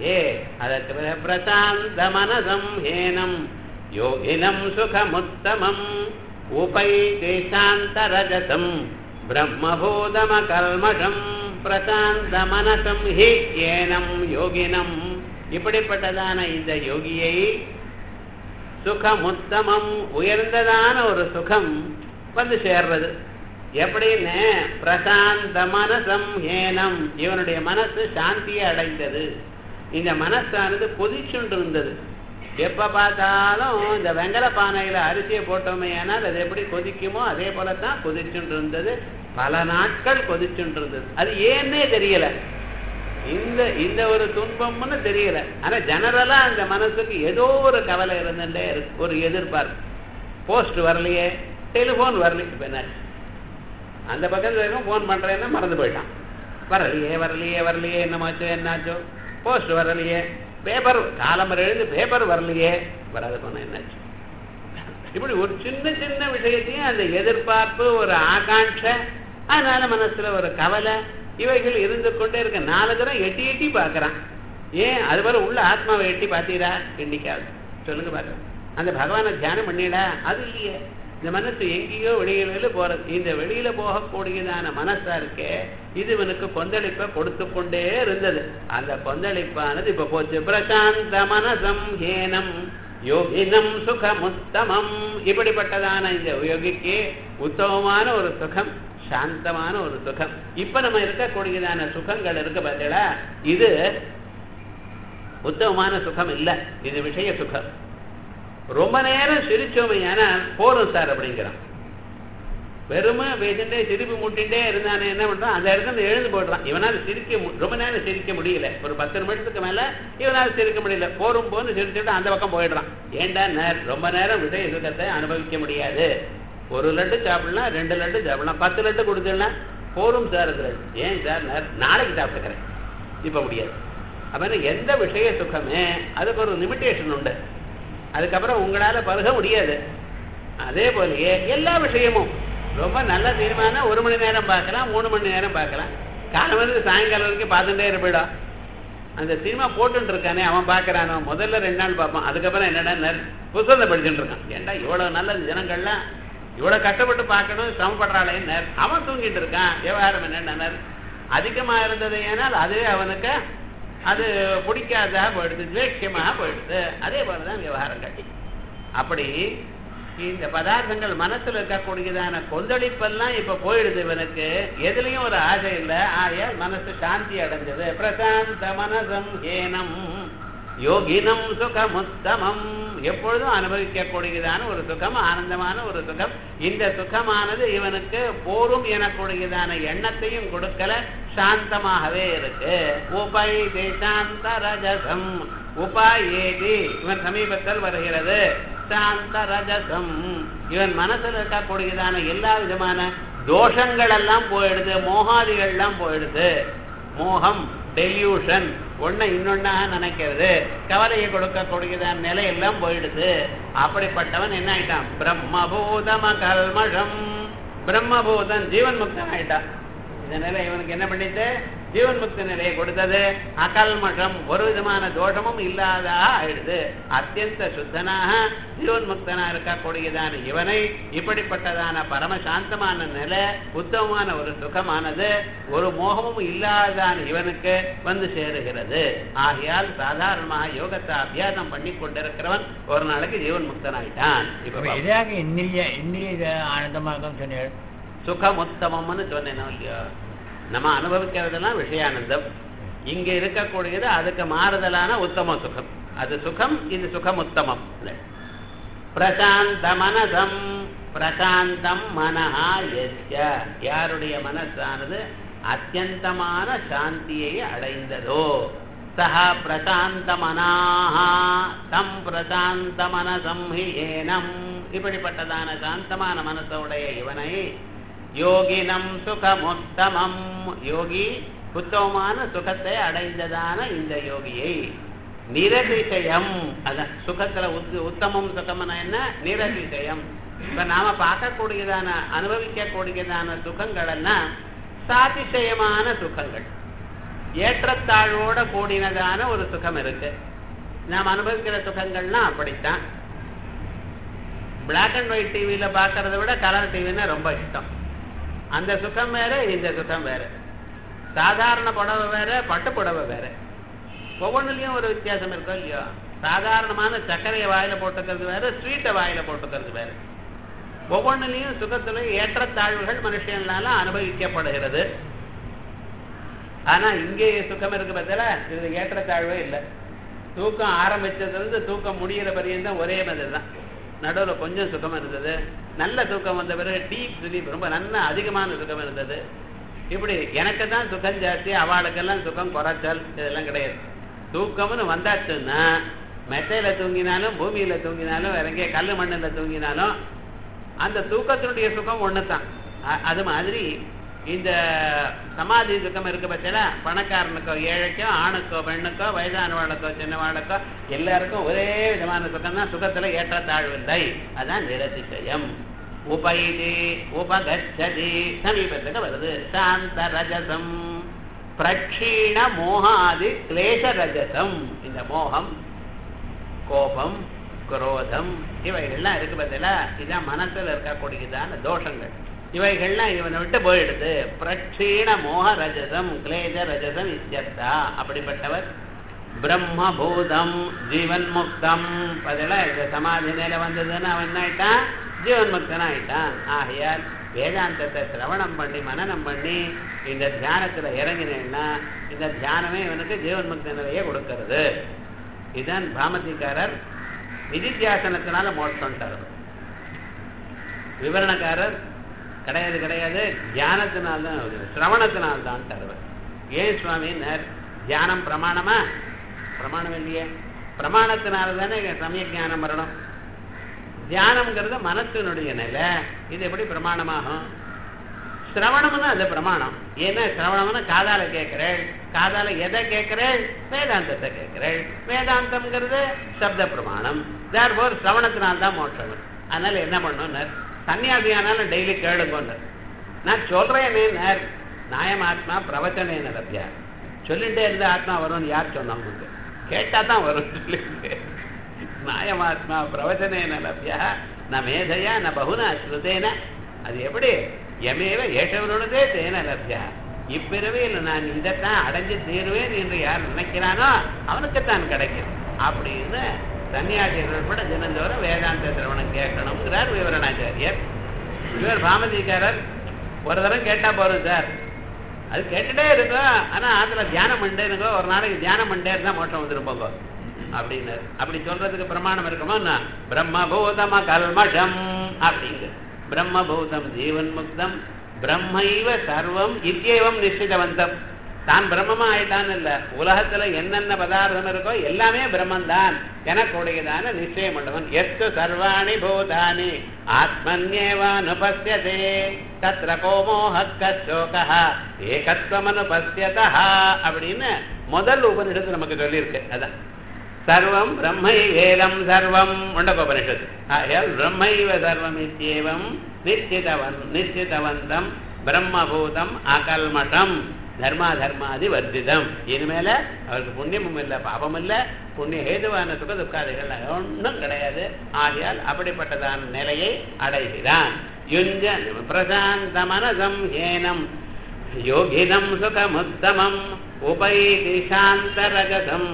அதனாலேயே அதற்கு பிறகு பிரசாந்த மனசம் ஹேனம் யோகினம் சுகமுத்தமம் உபைதி சாந்தரஜதம் பிரம்மபூதம கல்மஷம் பிரசாந்த மனசம் ஹி ஏனம் யோகினம் இப்படிப்பட்டதான இந்த யோகியை சுகமுத்தமம் உயர்ந்ததான ஒரு சுகம் வந்து சேர்றது எப்படின்னு பிரசாந்த மனசம் ஏனம் இவனுடைய மனசு சாந்தியை அடைந்தது இந்த மனசானது கொதிச்சுண்டு இருந்தது எப்ப பார்த்தாலும் இந்த வெங்கல பானையில அரிசியை போட்டோமே ஆனால் அது எப்படி கொதிக்குமோ அதே போலத்தான் கொதிச்சுட்டு இருந்தது பல நாட்கள் கொதிச்சுட்டு இருந்தது அது ஏன்னே தெரியல இந்த இந்த ஒரு துன்பம்னு தெரியல ஆனா ஜெனரலா அந்த மனசுக்கு ஏதோ ஒரு கவலை இருந்துட்டே இருக்கு ஒரு எதிர்பார்ப்பு போஸ்ட் வரலையே டெலிபோன் வரலையே இப்ப என்னாச்சு அந்த பக்கத்துல இருக்கும் ஃபோன் பண்றேன்னா மறந்து போயிட்டான் வரலையே வரலையே வரலையே என்னமாச்சோ என்னாச்சோ போஸ்ட் வரலையே பேப்பர் காலம்பரம் எழுந்து பேப்பர் வரலையே வராது போனா என்னாச்சு இப்படி ஒரு சின்ன சின்ன விஷயத்தையும் அந்த எதிர்பார்ப்பு ஒரு ஆகாட்சை அதனால மனசுல ஒரு கவலை இவைகள் இருந்து கொண்டே இருக்க நாலு தரம் எட்டி எட்டி பார்க்கறான் ஏன் அது வரை உள்ள ஆத்மாவை எட்டி பார்த்தீரா எண்ணிக்காது சொல்லுங்க பார்க்க அந்த பகவானை தியானம் பண்ணிடா அது இல்லையே இந்த மனசு எங்கேயோ வெளியில போறது இந்த வெளியில போகக்கூடியதான மனசா இருக்கே இது இவனுக்கு கொந்தளிப்பை கொடுத்து கொண்டே இருந்தது அந்த கொந்தளிப்பானது இப்ப போச்சு பிரசாந்த மனசம் ஹேனம் யோகினம் சுகமுத்தமம் இப்படிப்பட்டதான இந்த யோகிக்கு உத்தமமான ஒரு சுகம் சாந்தமான ஒரு சுகம் இப்ப நம்ம இருக்கக்கூடியதான சுகங்கள் இருக்கு பார்த்தீங்களா இது உத்தமமான சுகம் இல்ல இது விஷய சுகம் ரொம்ப நேரம் சிரிச்சோமையான போரும் சார் அப்படிங்கிறான் வெறுமை பேசிட்டே சிரிப்பு முட்டிகிட்டே இருந்தானே என்ன பண்றான் அந்த இடத்துல எழுந்து போடுறான் இவனால சிரிக்க மு- ரொம்ப நேரம் சிரிக்க முடியல ஒரு பத்து நிமிஷத்துக்கு மேல இவனால சிரிக்க முடியல போரும் போது சிரிச்சுட்டு அந்த பக்கம் போயிடுறான் ஏன்டா நே- ரொம்ப நேரம் விஷய சுகத்தை அனுபவிக்க முடியாது ஒரு லட்டு சாப்பிடலாம் ரெண்டு லட்டு சாப்பிடலாம் பத்து லட்டு கொடுத்துடலாம் போரும் சார் அது ஏன் சார் நே- நாளைக்கு சாப்பிட்டுக்கிறேன் இப்ப முடியாது அப்ப என்ன, எந்த விஷய சுகமே அதுக்கு ஒரு லிமிட்டேஷன் உண்டு அதுக்கப்புறம் உங்களால பருக முடியாது அதே போலயே எல்லா விஷயமும் ரொம்ப நல்ல தீர்மானம் ஒரு மணி நேரம் பார்க்கலாம் மூணு மணி நேரம் பார்க்கலாம் காலம் வந்து சாயங்காலம் வரைக்கும் பார்த்துட்டே இருப்பிடும் அந்த சினிமா போட்டுட்டு இருக்கானே அவன் பார்க்கறானோ முதல்ல ரெண்டு நாள் பார்ப்பான் அதுக்கப்புறம் என்னடா நர்- புத்தகத்தை படிச்சுட்டு இருக்கான் ஏன்டா இவ்வளவு நல்ல ஜனங்கள்லாம் இவ்வளவு கஷ்டப்பட்டு பார்க்கணும் சிரமப்படுறாளே நர் அவன் தூங்கிட்டு இருக்கான் விவகாரம் என்னன்னா அதிகமா இருந்தது ஏனால் அதுவே அவனுக்கு அது பிடிக்காதா போயிடுது துவேட்சியமாக போயிடுது அதே போலதான் விவகாரம் கட்டி அப்படி இந்த பதார்த்தங்கள் மனசுல இருக்கக்கூடியதான கொந்தளிப்பெல்லாம் இப்ப போயிடுது இவனுக்கு எதுலயும் ஒரு ஆசை இல்லை ஆயால் மனசு சாந்தி அடைஞ்சது பிரசாந்த மனசம் ஏனம் யோகினம் சுகமுத்தமம் எப்பொழுதும் அனுபவிக்கக்கூடியதான ஒரு சுகம் ஆனந்தமான ஒரு சுகம் இந்த சுகமானது இவனுக்கு போரும் எனக்கூடியதான எண்ணத்தையும் கொடுக்கல சாந்தமாகவே இருக்கு உபை சாந்த ரஜசம் உபாயேதி இவன் சமீபத்தில் வருகிறது சாந்த ரஜசம் இவன் மனசுல இருக்கக்கூடியதான எல்லா விதமான தோஷங்கள் எல்லாம் போயிடுது மோகாதிகள் எல்லாம் போயிடுது மோகம் டெல்யூஷன் ஒண்ணு இன்னொன்னா நினைக்கிறது கவலையை கொடுக்கக்கூடியதான நிலை எல்லாம் போயிடுது அப்படிப்பட்டவன் என்ன ஆயிட்டான் பிரம்மபூதம கல்மஷம் பிரம்மபூதன் ஜீவன் முக்தன் ஆயிட்டான் இந்த நிலை இவனுக்கு என்ன பண்ணிட்டு ஜீவன் முக்த நிலையை கொடுத்தது அகல்மஷம் ஒரு விதமான தோஷமும் இல்லாதா ஆயிடுது அத்தியந்த சுத்தனாக ஜீவன் முக்தனா இருக்கக்கூடியதான இவனை இப்படிப்பட்டதான பரமசாந்தமான நிலை உத்தமமான ஒரு சுகமானது ஒரு மோகமும் இல்லாதான இவனுக்கு வந்து சேருகிறது ஆகையால் சாதாரணமாக யோகத்தை அபியாசம் பண்ணி கொண்டிருக்கிறவன் ஒரு நாளைக்கு ஜீவன் முக்தனாயிட்டான் இப்ப அப்ப பாப்போம். எதாக இந்திரிய இந்திரிய ஆனந்தமாக சொன்னீர்கள் சுகமுத்தமம்னு சொன்னேனோ இல்லையோ நம்ம அனுபவிக்கிறதெல்லாம் விஷயானந்தம் இங்க இருக்கக்கூடியது அதுக்கு மாறுதலான உத்தம சுகம் அது சுகம் இது சுகம் உத்தமம் பிரசாந்த மனசம் பிரசாந்தம் மனஹா எஸ்ய யாருடைய மனசானது அத்தியந்தமான சாந்தியை அடைந்ததோ சஹ பிரசாந்த மனாஹா தம் பிரசாந்த மனசம் ஹி ஏனம் இப்படிப்பட்டதான சாந்தமான மனசோடைய இவனை யோகினம் சுகமுத்தமம் யோகி உத்தமமான சுகத்தை அடைந்ததான இந்த யோகியை நிரதிசயம் அதான் சுகத்துல உத் உத்தமம் சுகம்னா என்ன நிரதிசயம் இப்ப நாம ஏற்றத்தாழ்வோட கூடினதான ஒரு சுகம் இருக்கு நாம் அனுபவிக்கிற சுகங்கள்லாம் அப்படித்தான் பிளாக் அண்ட் ஒயிட் டிவியில பார்க்கறத விட கலர் டிவின்னா ரொம்ப இஷ்டம் அந்த சுகம் வேற இந்த சுகம் வேற சாதாரண புடவை வேற பட்டு புடவை வேற ஒவ்வொன்றுலயும் ஒரு வித்தியாசம் இருக்கும் இல்லையோ சாதாரணமான சர்க்கரையை வாயில போட்டுக்கிறது வேற ஸ்வீட்டை வாயில போட்டுக்கிறது வேற ஒவ்வொன்றுலையும் சுகத்துல ஏற்றத்தாழ்வுகள் மனுஷனால அனுபவிக்கப்படுகிறது ஆனா இங்கே சுகம் இருக்கு பார்த்தல இது ஏற்றத்தாழ்வே இல்லை தூக்கம் ஆரம்பிச்சதுல இருந்து தூக்கம் முடியிற பரியந்தம் ஒரே மாதிரி தான் நடுவில் கொஞ்சம் சுகம் இருந்தது நல்ல தூக்கம் வந்த பிறகு டீப் ஸ்லீப் ரொம்ப நல்ல அதிகமான சுகம் இருந்தது இப்படி எனக்கு தான் சுகம் ஜாஸ்தி அவளுக்கெல்லாம் சுகம் குறைச்சல் இதெல்லாம் கிடையாது தூக்கம்னு வந்தாச்சுன்னா மெத்தையில தூங்கினாலும் பூமியில தூங்கினாலும் வேற எங்கேயே கல் மண்ணில தூங்கினாலும் அந்த தூக்கத்தினுடைய சுகம் ஒன்று தான் அது மாதிரி இந்த சமாதி சுகம் இருக்க பட்சல பணக்காரனுக்கோ ஏழைக்கோ ஆணுக்கோ பெண்ணுக்கோ வயதானவாளுக்கோ சின்னவாளுக்கோ எல்லாருக்கும் ஒரே விதமான சுகம் தான் சுகத்துல ஏற்றத்தாழ்வு இல்லை அதான் நிரதிசயம் உபைதி உபகச்சதி சமீபத்துக்கு வருது சாந்த ரஜசம் பிரக்ஷீண மோகாதி கிளேச ரஜசம் இந்த மோகம் கோபம் குரோதம் இவைகள்லாம் இருக்கு பதில இதான் மனசுல இருக்கக்கூடியதான தோஷங்கள் இவைகள்லாம் இவனை விட்டு போயிடுது பிரட்சீண மோக ரஜசம் கிளேஜ ரஜசம் இத்தியர்த்தா அப்படிப்பட்டவர் பிரம்மபூதம் ஜீவன் முக்தம் அதெல்லாம் இந்த சமாதி நிலை வந்ததுன்னு அவன் என்ன ஆயிட்டான் ஜீவன் முக்தன் ஆயிட்டான் ஆகையால் வேதாந்தத்தை சிரவணம் பண்ணி மனநம் பண்ணி இந்த தியானத்துல இறங்கினேன்னா இந்த தியானமே இவனுக்கு ஜீவன் முக்த நிலையை கொடுக்கிறது இதுதான் பாமதிக்காரர் நிதித்தியாசனத்தினால மோட்சம்ட்டார் விவரணக்காரர் கிடையாது கிடையாது தியானத்தினால்தான் சிரவணத்தினால்தான் தருவர் ஏன் சுவாமின்னார் தியானம் பிரமாணமா பிரமாணம் இல்லையே பிரமாணத்தினால தானே சமய ஞானம் வரணும் தியானம்ங்கிறது மனசினுடைய நிலை இது எப்படி பிரமாணமாகும் சிரவணம்னு அது பிரமாணம் ஏன்னா சிரவணம்னு காதால கேட்கிறேள் காதால எதை கேட்கிறேள் வேதாந்தத்தை கேட்கிறேள் வேதாந்தம்ங்கிறது சப்த பிரமாணம் தேர்போர் சிரவணத்தினால்தான் மோட்சம் அதனால என்ன பண்ணணும் சன்னியாசியானாலும் டெய்லி கேளுங்கன்னு நான் சொல்றேனே நாயம் ஆத்மா பிரவச்சனேன லப்யா சொல்லிட்டே இருந்த ஆத்மா வரும்னு யார் சொன்னவங்க கேட்டா தான் வரும் சொல்லிட்டு நாயமாத்மா பிரவச்சனேன லப்யா ந மேதையா ந பகுனா ஸ்ருதேன அது எப்படி எமேவ ஏற்றவனுடதே தேன லப்யா இப்பிறவையில் நான் இதைத்தான் அடைஞ்சு தீருவேன் என்று யார் நினைக்கிறானோ அவனுக்குத்தான் கிடைக்கும் அப்படின்னு சன்னியாசிகள் கூட தினந்தோறும் வேதாந்த சிரவணம் கேட்கணுங்கிறார் விவரணாச்சாரியர் இவர் பாமதிக்காரர் ஒரு தரம் கேட்டா போறோம் சார் அது கேட்டுட்டே இருக்கும் ஆனா அதுல தியானம் பண்ணிட்டே இருக்கோ ஒரு நாளைக்கு தியானம் பண்ணிட்டே இருந்தா மோட்டம் வந்துருப்போங்க அப்படின்னு அப்படி சொல்றதுக்கு பிரமாணம் இருக்குமா பிரம்மபூதம கல்மஷம் அப்படிங்க பிரம்மபூதம் ஜீவன் முக்தம் பிரம்மைவ சர்வம் இத்தியவம் நிச்சிதவந்தம் தான் பிரம்மமா ஆயிட்டான்னு இல்ல உலகத்துல என்னென்ன பதார்த்தம் இருக்கோ எல்லாமே பிரம்மந்தான் எனக்குடையதான நிச்சயம் பண்ணவன் எத்து சர்வாணி பூதானி ஆத்மன்யேவானுபஸ்யதே தத்ர கோமோஹ கச்சோகா ஏகத்வமனுபஸ்யதா அப்படின்னு முதல் உபனிஷத்து நமக்கு சொல்லியிருக்கு அதான் சர்வம் பிரம்மை வேதம் சர்வம் உண்டகோபனிஷத்து ஆகையால் பிரம்மைவ சர்வம் இத்தியேவம் நிச்சிதவன் நிச்சிதவந்தம் பிரம்மபூதம் அகல்மஷம் தர்மா தர்மாதி வர்த்திதம் இனிமேல அவருக்கு புண்ணியமும் இல்லை பாபம் இல்லை புண்ணிய ஹேதுவான சுக துக்காதிகள் ஒன்றும் கிடையாது ஆகையால் அப்படிப்பட்டதான நிலையை அடைகிறான் யுஞ்ச பிரசாந்த மனசம் ஏனம் யோகினம் சுகமுத்தமம் உபைதி சாந்தரகசம்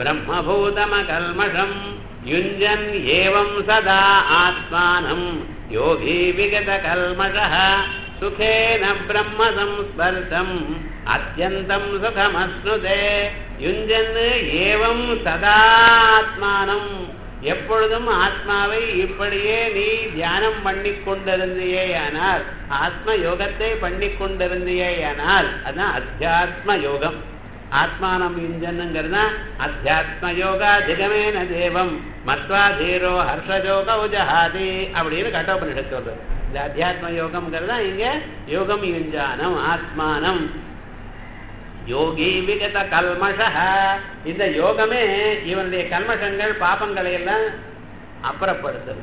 பிரம்மபூதமகல்மஷம் யுஞ்சன் ஏவம் சதா ஆத்மானம் யோகி விகத கல்மஷः சுகேன பிரம்ம சம்ஸ்பர்சம் அத்தியந்தம் சுகமஸ்னுதே யுஞ்சன் ஏவம் சதா ஆத்மானம் எப்பொழுதும் ஆத்மாவை இப்படியே நீ தியானம் பண்ணி கொண்டிருந்தியே ஆனால் ஆத்ம யோகத்தை பண்ணி கொண்டிருந்தியே ஆனால் அதான் அத்தியாத்ம யோகம் ஆத்மானம் யுஞ்சனுங்கிறதா அத்தியாத்ம யோகா திகமேன தேவம் மத்வா தீரோ ஹர்ஷஜோக உஜஹாதி அப்படின்னு கட்டோபனிஷத்து சொல்றது இந்த அத்தியாத்ம யோகம்ங்கிறதா இங்க யோகம் யுஞ்சானம் ஆத்மானம் யோகி விகத கல்மஷ இந்த யோகமே இவனுடைய கல்மஷங்கள் பாபங்களை எல்லாம் அப்புறப்படுத்துறது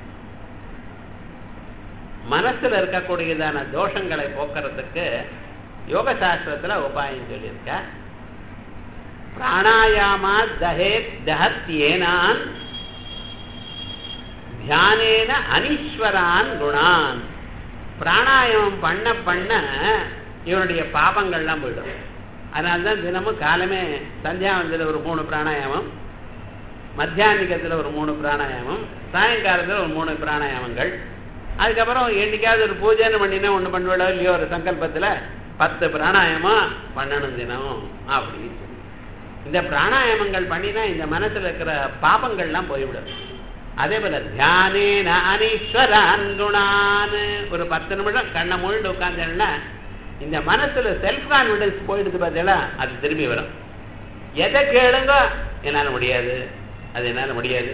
மனசுல இருக்கக்கூடியதான தோஷங்களை போக்குறதுக்கு யோக சாஸ்திரத்துல உபாயம் சொல்லியிருக்க பிராணாயாமா தஹே தஹத்யேனான் தியானேன அனீஸ்வரான் குணான் பிராணாயாமம் பண்ண பண்ண இவனுடைய பாபங்கள்லாம் போயிடும் அதனால தான் தினமும் காலமே சந்தியாவந்தத்தில் ஒரு மூணு பிராணாயாமம் மத்தியானிக்கத்தில் ஒரு மூணு பிராணாயாமம் சாயங்காலத்தில் ஒரு மூணு பிராணாயாமங்கள் அதுக்கப்புறம் என்னைக்காவது ஒரு பூஜைன்னு பண்ணினா ஒன்று பண்ணுவிடோ இல்லையோ ஒரு சங்கல்பத்தில் பத்து பிராணாயாமம் பண்ணணும் தினம் அப்படின்னு சொல்லி இந்த பிராணாயாமங்கள் பண்ணினா இந்த மனசுல இருக்கிற பாபங்கள்லாம் போய்விடும் அதே போல தியானேன அனீஸ்வரான் குணான் ஒரு பத்து நிமிடம் கண்ணை மூழ்கிட்டு உட்காந்தேன்னா இந்த மனசுல செல்ஃப் கான்பிடன்ஸ் போயிடுது பார்த்தீங்களா அது திரும்பி வரும் எதை கேளுங்க என்னால் முடியாது அது என்னால் முடியாது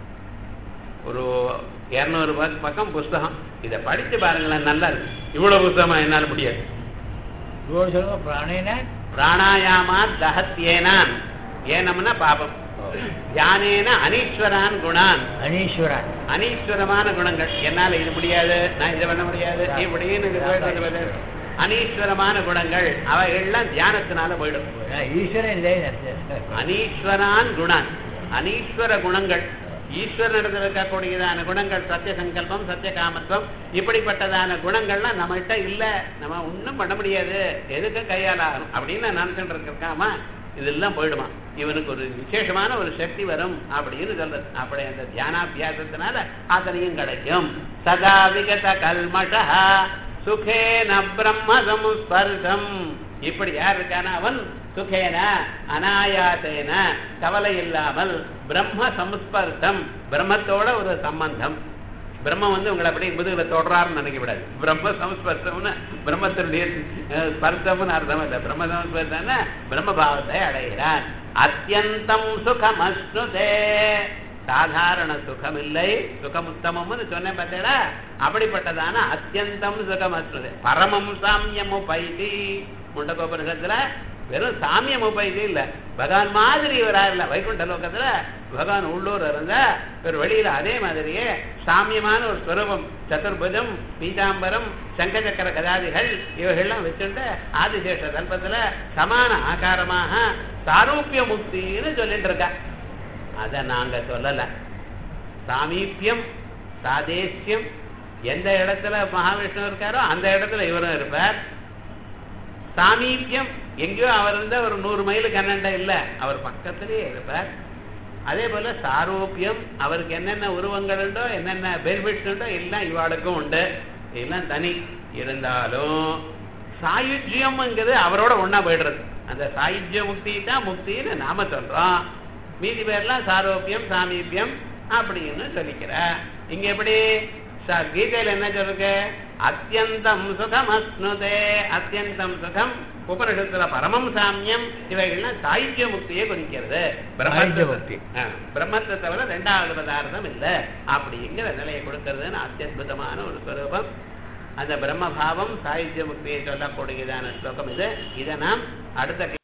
ஒரு இரநூறு பக்கம் புஸ்தகம் இதை படித்து பாருங்களேன் நல்லா இருக்கு இவ்வளவு புஸ்தகமா என்னால் முடியாது இதோடு சொல்லுங்க பிராணேன பிராணாயாமா தகத்யேனான் ஏனம்னா பாபம் தியானேன அனீஸ்வரான் குணான் அனீஸ்வரன் அனீஸ்வரமான குணங்கள் என்னால இது முடியாது நான் இதை பண்ண முடியாது இப்படின்னு இது போயிட்டு வருவது. அனீஸ்வரமான குணங்கள் அவைகள்லாம் தியானத்தினால போயிடும் ஈஸ்வரன் இல்லை அனீஸ்வரான் குணான் அனீஸ்வர குணங்கள் ஈஸ்வரனிடத்தில் இருக்கக்கூடியதான குணங்கள் சத்திய சங்கல்பம் சத்திய காமத்துவம் இப்படிப்பட்டதான குணங்கள்லாம் நம்மகிட்ட இல்ல நம்ம ஒண்ணும் பண்ண முடியாது எதுக்கும் கையாளாகணும் அப்படின்னு நினைச்சுட்டு இருக்காமா இதெல்லாம் போயிடுமா இவனுக்கு ஒரு விசேஷமான ஒரு சக்தி வரும் அப்படின்னு சொல்றது அப்படி அந்த தியானாபியாசத்தினால அத்தனையும் கிடைக்கும் சதா விகத கல்மஷா சுகேன பிரம்ம சமுஸ்பர்சம் இப்படி யார் இருக்கானா அவன் சுகேன அனாயாசேன கவலை இல்லாமல் பிரம்ம சம்ஸ்பர்சம் பிரம்மத்தோட ஒரு சம்பந்தம் பிரம்மம் வந்து உங்களை அப்படியே முதுகுல தொடராருன்னு நினைக்க விடாது பிரம்ம சம்ஸ்பர்சம்னு பிரம்மத்தினுடைய அஹ், ஸ்பர்சம்னு அர்த்தம் இல்லை பிரம்ம சம்ஸ்பர்சம்னா பிரம்ம பாவத்தை அடைகிறான் அத்தியந்தம் சுகமஸ்னுதே சாதாரண சுகம் இல்லை சுகமுத்தமம்னு சொன்னேன் பார்த்தேடா அப்படிப்பட்டதான அத்தியந்தம் சுகமஸ்னுதே பரமம் சாமியம் உபைதி முண்டகோபனிஷத்துல வெறும் சாமியம் உபைதி இல்ல பகவான் மாதிரி இவரா இல்ல வைகுண்ட லோகத்துல பகவான் உள்ளூர் இருந்தா ஒரு வெளியில அதே மாதிரியே சாமியமான ஒரு ஸ்வரூபம் சதுர்புஜம் பீதாம்பரம் சங்கச்சக்கர கதாதிகள் இவைகள்லாம் வச்சுட்டு ஆதிசேஷ கல்பத்துல சமான ஆகாரமாக சாரூபிய முக்தின்னு சொல்லிட்டு இருக்கா அத நாங்க சொல்லல சாமீபியம் சாதேசியம் எந்த இடத்துல மகாவிஷ்ணு இருக்காரோ அந்த இடத்துல இவரும் இருப்பார் சாமீபியம் எங்கேயோ அவர் இருந்தா ஒரு நூறு மைலுக்கு அண்ணன்ட இல்ல அவர் பக்கத்திலேயே இருப்பார் அதே போல சாரோப்பியம் அவருக்கு என்னென்ன உருவங்கள் உண்டோ என்னென்ன பெனிஃபிட்ஸ் உண்டோ எல்லாம் இவாளுக்கும் உண்டு எல்லாம் தனி இருந்தாலும் சாயுஜ்யம்ங்கிறது அவரோட ஒண்ணா போயிடுறது அந்த சாயுஜ்ய முக்தி தான் முக்தின்னு நாம சொல்றோம் மீதி பேர்லாம் சாரோப்பியம் சாமீபியம் அப்படின்னு சொல்லிக்கிற இங்க எப்படி ச- கீதையில என்ன சொல்லுங்க அத்தியந்தம் சுகம் அஸ்னுதே அத்தியந்தம் சுகம் உபனிஷத்துல பரமம் சாமியம் இவைகள்லாம் சாயுஜ்ய முக்தியை குறிக்கிறது சாயுஜ்ய முக்தி. ஆ, பிரம்மத்தை தவிர ரெண்டாவது பதார்த்தம் இல்ல அப்படிங்கிற நிலையை கொடுக்கறதுன்னு அத்தியுதமான ஒரு ஸ்வரூபம் அந்த பிரம்மபாவம் சாயுஜ்ய முக்தியை சொல்லக்கூடியதான ஸ்லோகம் இது இதை நாம் அடுத்த